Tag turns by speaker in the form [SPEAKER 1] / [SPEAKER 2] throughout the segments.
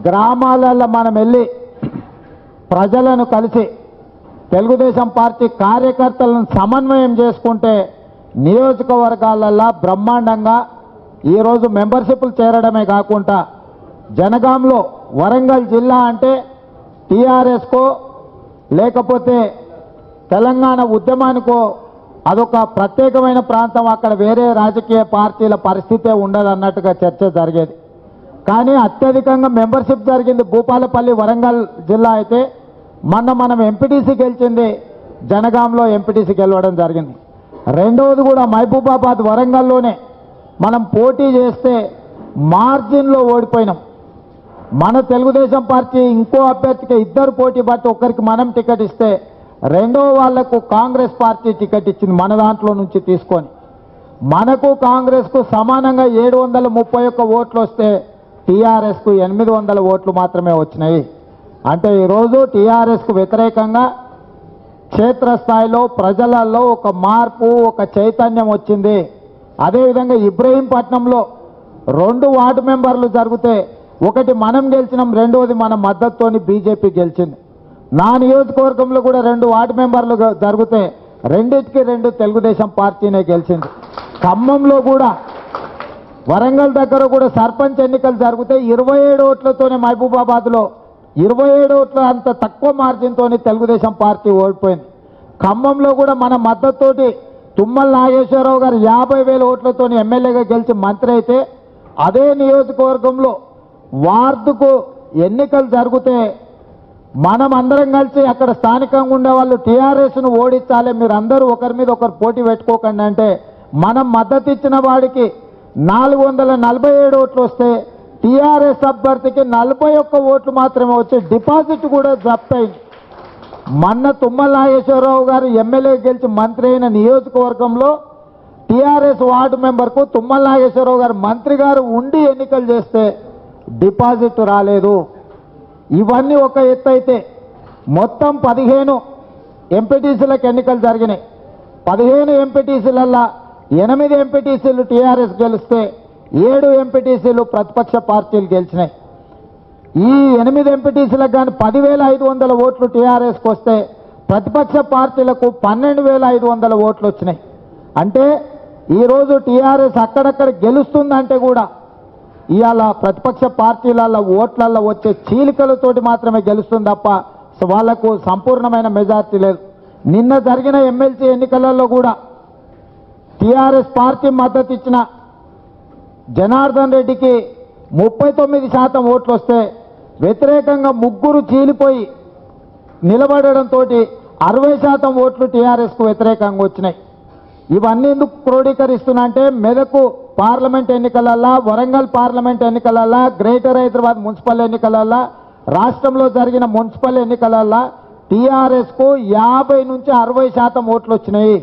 [SPEAKER 1] గ్రామాలలో మనం వెళ్ళి ప్రజలను కలిసి తెలుగుదేశం పార్టీ కార్యకర్తలను సమన్వయం చేసుకుంటే నియోజకవర్గాలల్లో బ్రహ్మాండంగా ఈరోజు మెంబర్షిప్లు చేరడమే కాకుండా జనగాంలో వరంగల్ జిల్లా అంటే టీఆర్ఎస్కో లేకపోతే తెలంగాణ ఉద్యమానికో అదొక ప్రత్యేకమైన ప్రాంతం అక్కడ వేరే రాజకీయ పార్టీల పరిస్థితే ఉండదు అన్నట్టుగా చర్చ జరిగేది కానీ అత్యధికంగా మెంబర్షిప్ జరిగింది భూపాలపల్లి వరంగల్ జిల్లా అయితే మొన్న మనం ఎంపీటీసీ గెలిచింది జనగాంలో ఎంపీటీసీ గెలవడం జరిగింది రెండవది కూడా మహబూబాబాద్ వరంగల్లోనే మనం పోటీ చేస్తే మార్జిన్లో ఓడిపోయినాం మన తెలుగుదేశం పార్టీ ఇంకో అభ్యర్థికి ఇద్దరు పోటీ పట్టి ఒక్కరికి మనం టికెట్ ఇస్తే రెండో వాళ్లకు కాంగ్రెస్ పార్టీ టికెట్ ఇచ్చింది మన దాంట్లో నుంచి తీసుకొని మనకు కాంగ్రెస్కు సమానంగా ఏడు వందల ముప్పై ఒక్క ఓట్లు వస్తే టీఆర్ఎస్కు ఎనిమిది వందల ఓట్లు మాత్రమే వచ్చినాయి అంటే ఈరోజు టీఆర్ఎస్కు వ్యతిరేకంగా క్షేత్రస్థాయిలో ప్రజలలో ఒక మార్పు ఒక చైతన్యం వచ్చింది అదేవిధంగా ఇబ్రహీంపట్నంలో రెండు వార్డు మెంబర్లు జరిగితే ఒకటి మనం గెలిచినాం రెండోది మన మద్దతుతోని బీజేపీ గెలిచింది నా నియోజకవర్గంలో కూడా రెండు వార్డు మెంబర్లు గ- జరిగితే రెండిటికి రెండు తెలుగుదేశం పార్టీనే గెలిచింది ఖమ్మంలో కూడా వరంగల్ దగ్గర కూడా సర్పంచ్ ఎన్నికలు జరిగితే ఇరవై ఏడు ఓట్లతోనే మహబూబాబాద్లో ఇరవై ఏడు ఓట్ల అంత తక్కువ మార్జిన్తోనే తెలుగుదేశం పార్టీ ఓడిపోయింది ఖమ్మంలో కూడా మన మద్దతుతోటి తుమ్మల నాగేశ్వరరావు గారు యాభై వేల ఓట్లతో ఎమ్మెల్యేగా గెలిచి మంత్రి అయితే అదే నియోజకవర్గంలో వార్డుకు ఎన్నికలు జరిగితే మనం అందరం కలిసి అక్కడ స్థానికంగా ఉండే వాళ్ళు టీఆర్ఎస్ను ఓడించాలి మీరు అందరూ ఒకరి మీద ఒకరు పోటీ పెట్టుకోకండి అంటే మనం మద్దతు ఇచ్చిన వాడికి నాలుగు వందల నలభై ఏడు ఓట్లు వస్తే టీఆర్ఎస్ అభ్యర్థికి నలభై ఒక్క ఓట్లు మాత్రమే వచ్చి డిపాజిట్ కూడా జప్త్ అయింది మొన్న తుమ్మల నాగేశ్వరరావు గారు ఎమ్మెల్యే గెలిచి మంత్రి అయిన నియోజకవర్గంలో టీఆర్ఎస్ వార్డు మెంబర్కు తుమ్మల నాగేశ్వరరావు గారు మంత్రి గారు ఉండి ఎన్నికలు చేస్తే డిపాజిట్ రాలేదు ఇవన్నీ ఒక ఎత్తు అయితే మొత్తం పదిహేను ఎంపీటీసీలకు ఎన్నికలు జరిగినాయి పదిహేను ఎంపీటీసీలల్లా ఎనిమిది ఎంపీటీసీలు టీఆర్ఎస్ గెలిస్తే ఏడు ఎంపీటీసీలు ప్రతిపక్ష పార్టీలు గెలిచినాయి ఈ ఎనిమిది ఎంపీటీసీలకు కానీ పదివేల ఐదు వందల ఓట్లు టీఆర్ఎస్కి వస్తే ప్రతిపక్ష పార్టీలకు పన్నెండు వేల ఐదు వందల ఓట్లు వచ్చినాయి అంటే ఈరోజు టీఆర్ఎస్ అక్కడక్కడ గెలుస్తుందంటే కూడా ఇవాళ ప్రతిపక్ష పార్టీల ఓట్లల్లో వచ్చే చీలికలతోటి మాత్రమే గెలుస్తుంది తప్ప సో వాళ్లకు సంపూర్ణమైన మెజార్టీ లేదు నిన్న జరిగిన ఎమ్మెల్సీ ఎన్నికలలో కూడా టీఆర్ఎస్ పార్టీ మద్దతు ఇచ్చిన జనార్దన్ రెడ్డికి ముప్పై తొమ్మిది శాతం ఓట్లు వస్తే వ్యతిరేకంగా ముగ్గురు చీలిపోయి నిలబడడంతో అరవై శాతం ఓట్లు టీఆర్ఎస్కు వ్యతిరేకంగా వచ్చినాయి ఇవన్నీ ఎందుకు క్రోడీకరిస్తున్నా అంటే మెదకు పార్లమెంట్ ఎన్నికలల్లా వరంగల్ పార్లమెంట్ ఎన్నికలల్లా గ్రేటర్ హైదరాబాద్ మున్సిపల్ ఎన్నికలల్లా రాష్ట్రంలో జరిగిన మున్సిపల్ ఎన్నికలల్లా టీఆర్ఎస్కు యాభై నుంచి అరవై శాతం ఓట్లు వచ్చినాయి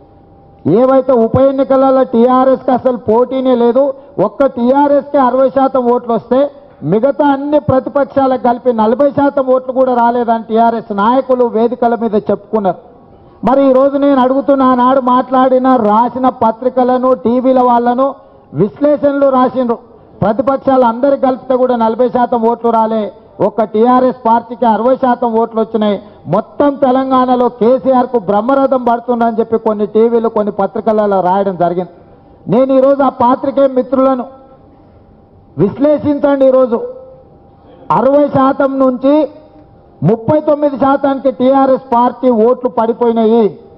[SPEAKER 1] ఏవైతే ఉప ఎన్నికలలో టీఆర్ఎస్కి అసలు పోటీనే లేదు ఒక్క టీఆర్ఎస్కి అరవై శాతం ఓట్లు వస్తే మిగతా అన్ని ప్రతిపక్షాలకు కలిపి నలభై శాతం ఓట్లు కూడా రాలేదని టీఆర్ఎస్ నాయకులు వేదికల మీద చెప్పుకున్నారు మరి ఈ రోజు నేను అడుగుతున్న ఆనాడు మాట్లాడిన రాసిన పత్రికలను టీవీల వాళ్ళను విశ్లేషణలు రాసిండ్రు ప్రతిపక్షాలు అందరికి కలిపితే కూడా నలభై శాతం ఓట్లు రాలే ఒక్క టీఆర్ఎస్ పార్టీకి అరవై శాతం ఓట్లు వచ్చినాయి మొత్తం తెలంగాణలో కేసీఆర్ కు బ్రహ్మరథం పడుతుందని చెప్పి కొన్ని టీవీలు కొన్ని పత్రికలలో రాయడం జరిగింది నేను ఈరోజు ఆ పాత్రికే మిత్రులను విశ్లేషించండి ఈరోజు అరవై శాతం నుంచి ముప్పై తొమ్మిది శాతానికి టీఆర్ఎస్ పార్టీ ఓట్లు పడిపోయినాయి